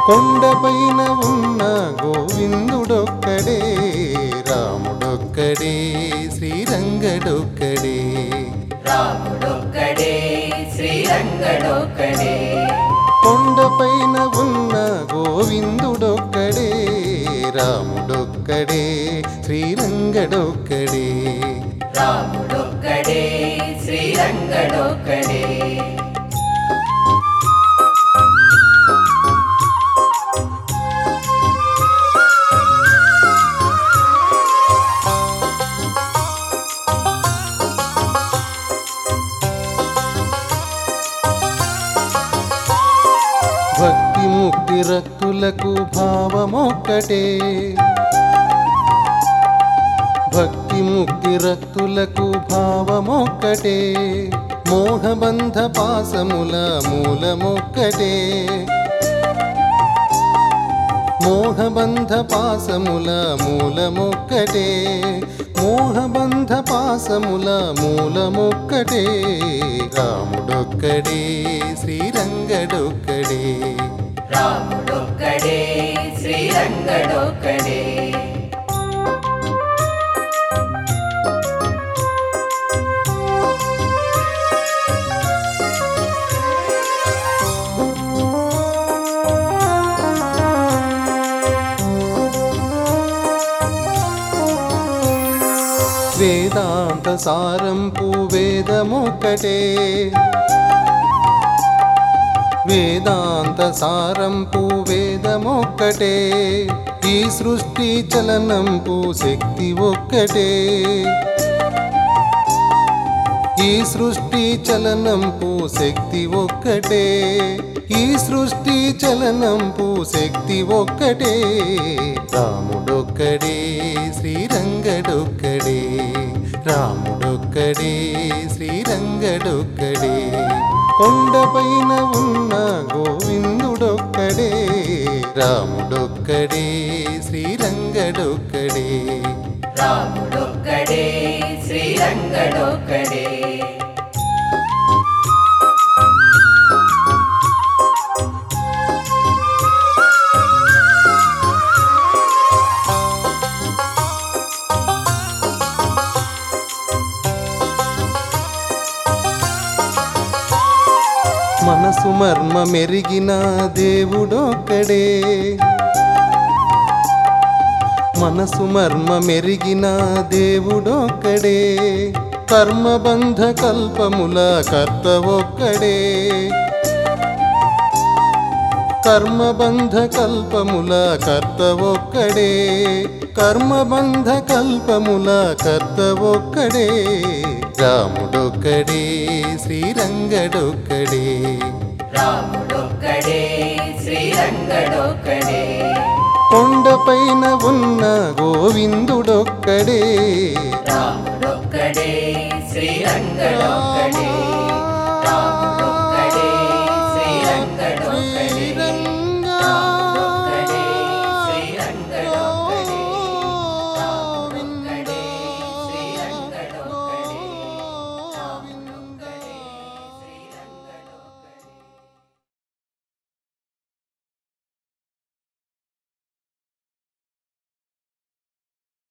కొండపైన ఉన్న గోవిందుడొక్కడే రాముడొక్కడే శ్రీరంగడొక్కడే రాముడొక్కడే శ్రీరంగడొక్కడే కొండపైన ఉన్న గోవిందుడొక్కడే రాముడొక్కడే శ్రీరంగడొక్కడే రాముడొక్కడే శ్రీరంగడొక్కడే భక్తి ముక్తి రక్తులకు భావమొక్కటే భక్తి ముక్తి రక్తులకు భావమొక్కటే మోహబంధ పాసముల మూలమొక్కటే మోహబంధ పాసముల మూలమొక్కటే మోహబంధ పాసముల మూలమొక్కటే రాముడొక్కడే శ్రీరంగడొక్కడే రాముడొక్కడే శ్రీరంగడొక్కడే వేదాంత సారంపు వేదమొక్కటే వేదాంత సారంపు వేదమొక్కటే ఈ సృష్టి చలనంపు శక్తి ఒక్కటే ఈ సృష్టి చలనంపు శక్తి ఒక్కటే ఈ సృష్టి చలనంపు శక్తి ఒక్కటే రాముడొక్కడే శ్రీరంగడొక్కడే రాముడొక్కడే శ్రీరంగడొక్కడే కొండపైన ఉన్న గోవిందుడొక్కడే రాముడొక్కడే శ్రీరంగడొక్కడే రాముడొక్కడే శ్రీరంగడొక్కడే మనసు మర్మ మెరిగిన దేవుడొక్కడే మనసు మర్మ మెరిగిన దేవుడొక్కడే కర్మబంధ కల్పముల కర్త ఒక్కడే కర్మబంధ కల్పముల కర్త ఒక్కడే కర్మబంధ కల్పముల కర్త ఒక్కడే రాముడొక్కడే శ్రీరంగడొక్కడే రాముడొక్కడే శ్రీరంగడొక్కడే కొండపైన ఉన్న గోవిందుడొక్కడే రాముడొక్కడే శ్రీరంగడొక్కడే